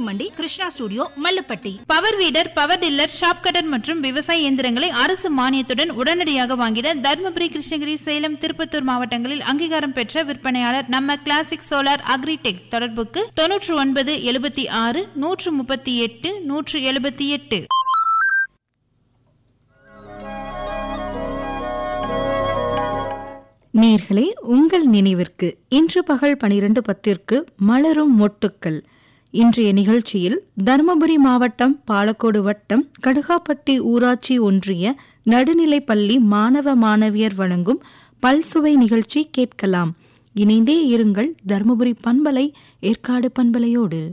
மண்டி Krishna studio Mallupatti power weeder power tiller shop cutter மற்றும் விவசாய இயந்திரங்களை அரசு மானியத்துடன் உடனடியாக வாங்கிட தருமபுரி கிருஷ்ணகிரி சேலம் திருப்பத்தூர் மாவட்டங்களில் அங்கீகாரம் பெற்ற விற்பனையாளர் நம்ம கிளாசிக் சோலார் அக்ரிடெக் தொடர்புக்கு தொன்னூற்று ஒன்பது எழுபத்தி ஆறு நூற்று முப்பத்தி எட்டு நூற்று எழுபத்தி எட்டு நேர்களே உங்கள் நினைவிற்கு இன்று பகல் பனிரெண்டு பத்திற்கு மலரும் மொட்டுக்கள் இன்றைய நிகழ்ச்சியில் தருமபுரி மாவட்டம் பாலக்கோடு வட்டம் கடுகாப்பட்டி ஊராட்சி ஒன்றிய நடுநிலைப்பள்ளி மாணவ மாணவியர் வழங்கும் பல்சுவை நிகழ்ச்சி கேட்கலாம் இணைந்தே இருங்கள் தருமபுரி பண்பலை ஏற்காடு பண்பலையோடு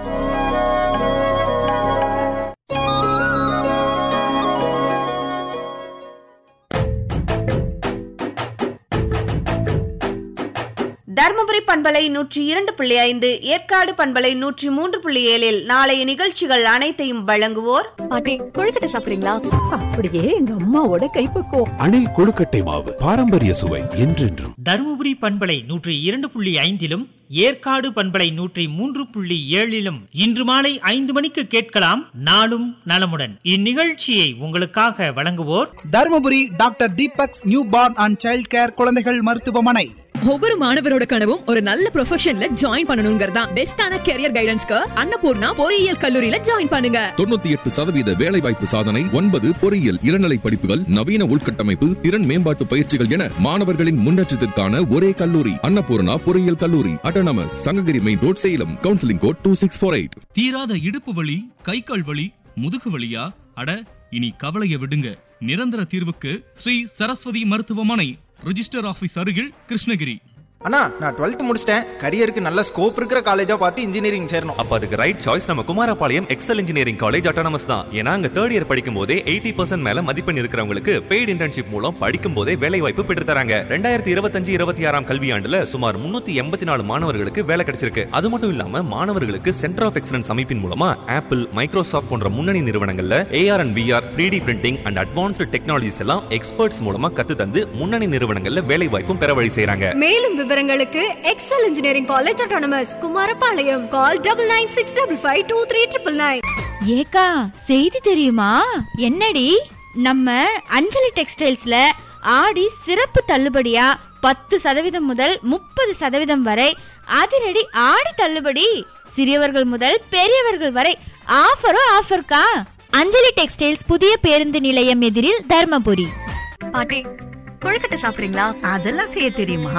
தர்மபுரி பண்பலை நூற்றி இரண்டு புள்ளி ஐந்து ஏற்காடு பண்பலை நூற்றி மூன்று புள்ளி ஏழில் நாளைய நிகழ்ச்சிகள் அனைத்தையும் வழங்குவோர் பாட்டி கொழுக்கட்டை சாப்பிடுறீங்களா அப்படியே எங்க அம்மாவோட கைப்பக்குவம் அணில் கொழுக்கட்டை மாவு பாரம்பரிய சுவை என்றென்றும் தருமபுரி பண்பலை நூற்றி இரண்டு புள்ளி ஐந்திலும் ஏற்காடு பண்பலை நூற்றி மூன்று புள்ளி ஏழிலும் இன்று மாலை ஐந்து மணிக்கு கேட்கலாம் நாளும் நலமுடன் இந்நிகழ்ச்சியை உங்களுக்காக வழங்குவோர் Dharmapuri doctor Deepak's new born and child care குழந்தைகள் மருத்துவமனை ஒவ்வொரு மாணவரோட கனவும் ஒரு நல்ல ப்ரொஃபஷன்ல ஜாயின் பண்ணணுங்கிறதா பெஸ்டான கெரியர் கைடன்ஸ்க்கு அன்னபூர்ணா பொறியியல் கல்லூரியில ஜாயின் பண்ணுங்க தொண்ணூத்தி எட்டு சதவீத வேலைவாய்ப்பு சாதனை ஒன்பது பொறியியல் இளநிலை படிப்புகள் நவீன உள்கட்டமைப்பு திறன் மேம்பாட்டு பயிற்சிகள் என மாணவர்களின் முன்னேற்றத்திற்கான ஒரே கல்லூரி அன்னபூர்ணா பொறியியல் கல்லூரி autonomous Sankagiri main road Salem counselling code two six four eight தீராத இடுப்பு வலி கை கால் வலி முதுகு வலியா அட இனி கவலைய விடுங்க நிரந்தர தீர்வுக்கு ஸ்ரீ சரஸ்வதி மருத்துவமனை ரிஜிஸ்டர் ஆபீஸ் அருகில் கிருஷ்ணகிரி அண்ணா நான் டுவெல்த் முடிச்சிட்டேன் கரியருக்கு நல்ல ஸ்கோப் இருக்கிற காலேஜா பார்த்து இன்ஜினியரிங் சேரணும் அப்ப அதுக்கு ரைட் சாய்ஸ் நம்ம Kumarapalayam Excel engineering college autonomous தான் ஏன்னா அங்க தேர்ட் இயர் படிக்கும் போதே எயிட்டி பர்சன்ட் மேல மதிப்பெண் இருக்கிறவங்களுக்கு பெய்டு இன்டர்ன்ஷிப் மூலம் படிக்கும் போதே வேலை வாய்ப்பு பெற்று தராங்க ரெண்டாயிரத்தி இருபத்தஞ்சு இருபத்தி ஆறாம் கல்வியாண்டுல சுமார் முன்னூத்தி எண்பத்தி நாலு மாணவர்களுக்கு வேலை கிடைச்சிருக்கு அது மட்டும் இல்லாம மாணவர்களுக்கு சென்டர் ஆஃப் எக்ஸலன்ஸ் அமைப்பின் மூலமா ஆப்பிள் மைக்ரோசாஃப்ட் போன்ற முன்னணி நிறுவனங்கள்ல AR and VR three D printing and advanced technologies எல்லாம் எக்ஸ்பர்ட்ஸ் மூலமா கத்து தந்து முன்னணி நிறுவனங்கள்ல வேலை வாய்ப்பும் பெற வழி செய்றாங்க மேலும் விவரங்களுக்கு Excel engineering college autonomous Kumarapalayam call double nine six double five two three triple nine ஏக்கா செய்தி தெரியுமா என்னடி நம்ம அஞ்சலி டெக்ஸ்டைல்ஸ்ல ஆடி சிறப்பு தள்ளுபடியா பத்து சதவீதம் முதல் முப்பது சதவீதம் வரை அதிரடி ஆடி தள்ளுபடி சிறியவர்கள் முதல் பெரியவர்கள் வரை ஆஃபரும் ஆஃபர்க்கா அஞ்சலி டெக்ஸ்டைல்ஸ் புதிய பேருந்து நிலையம் எதிரில் தர்மபுரி பாட்டி கொழுக்கட்டை சாப்பிடுறீங்களா அதெல்லாம் செய்ய தெரியுமா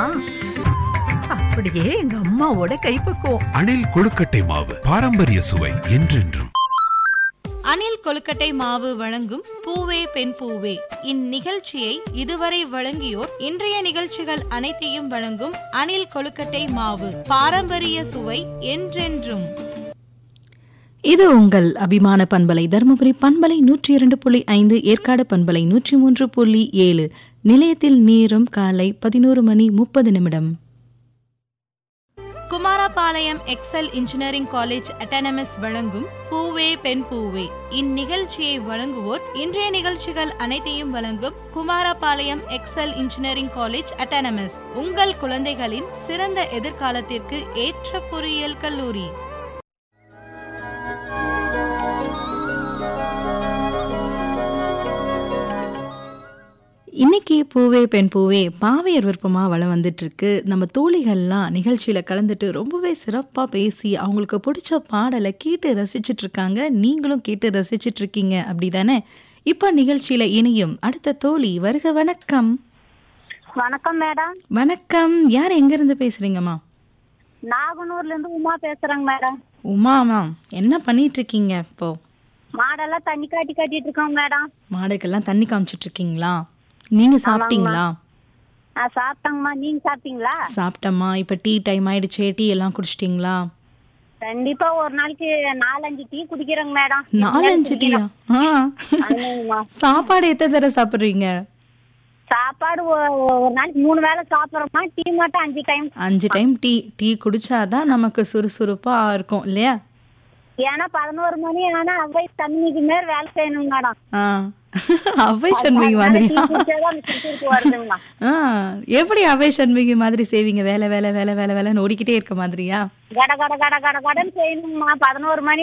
அப்படியே எங்க அம்மாவோட கைப்பக்குவம் அணில் கொழுக்கட்டை மாவு பாரம்பரிய சுவை என்றென்றும் அணில் கொழுக்கட்டை மாவு வழங்கும் பூவே பெண் பூவே இந்நிகழ்ச்சியை இதுவரை வழங்கியோர் இன்றைய நிகழ்ச்சிகள் அனைத்தையும் வழங்கும் அணில் கொழுக்கட்டை மாவு பாரம்பரிய சுவை என்றென்றும் இது உங்கள் அபிமான பண்பலை தருமபுரி பண்பலை நூற்றி இரண்டு புள்ளி ஐந்து ஏற்காடு பண்பலை நூற்றி மூன்று புள்ளி ஏழு நிலையத்தில் நேரம் காலை பதினோரு மணி முப்பது நிமிடம் Kumarapalayam Excel engineering college autonomous வழங்கும் பூவே பெண் பூவே இந்நிகழ்ச்சியை வழங்குவோர் இன்றைய நிகழ்ச்சிகள் அனைத்தையும் வழங்கும் Kumarapalayam Excel engineering college autonomous உங்கள் குழந்தைகளின் சிறந்த எதிர்காலத்திற்கு ஏற்ற பொறியியல் கல்லூரி இன்னைக்கு பூவே பெண் பூவே பாவையர் விருப்பமாக வளம் வந்துட்டு இருக்கு நம்ம தோழிகள்லாம் நிகழ்ச்சியில் கலந்துட்டு ரொம்பவே சிறப்பாக பேசி அவங்களுக்கு பிடிச்ச பாடலை கேட்டு ரசிச்சிட்டு இருக்காங்க நீங்களும் கேட்டு ரசிச்சிட்டு இருக்கீங்க அப்படிதானே இப்போ நிகழ்ச்சியில் இணையும் அடுத்த தோழி வருக வணக்கம் வணக்கம் மேடம் வணக்கம் யார் எங்கேருந்து பேசுறீங்கம்மா நாகனூர்ல இருந்து உமா பேசுறேங்க மேடம் உமா மேம் என்ன பண்ணிட்டு இருக்கீங்க இப்போ மாடெல்லாம் தண்ணி காட்டி கட்டிட்டு இருக்கோம் மேடம் மாடுக்கெல்லாம் தண்ணி காமிச்சிட்டு இருக்கீங்களா நீங்க சாப்பிட்டீங்களா நான் சாப்பிட்டேங்கம்மா நீங்க சாப்பிட்டீங்களா சாப்பிட்டம்மா இப்போ டீ டைம் ஆயிடுச்சே டீ எல்லாம் குடிச்சிட்டிங்களா கண்டிப்பா ஒரு நாளைக்கு நாலஞ்சு டீ குடிக்கிறேங்க மேடம் நாலஞ்சு டீயா ஆ ஆமாங்கம்மா. சாப்பாடு எத்தனை தடவை சாப்பிட்றீங்க சாப்பாடு ஒ- ஒ- ஒரு நாளைக்கு மூணு வேளை சாப்பிடுறோமா டீ மட்டும் அஞ்சு டைம் அஞ்சு டைம் டீ டீ குடிச்சாதான் நமக்கு சுறுசுறுப்பா இருக்கும் இல்லையா ஏன்னா பதினோரு மணி ஆனா அவ்வை தண்ணிக்கு மேல வேலை செய்யணும் மேடம் ஆ அவை சண்முகி மாதிரி டீ குடிச்சாதான் அந்த சுறுசுறுப்பு வருதுங்கம்மா ஆ எப்படி அவை சண்முகி மாதிரி செய்வீங்க வேலை வேலை வேலை வேலை வேலைன்னு ஓடிக்கிட்டே இருக்க மாதிரியா கட கட கட கட கடன்னு செய்யணுங்கம்மா பதினோரு மணி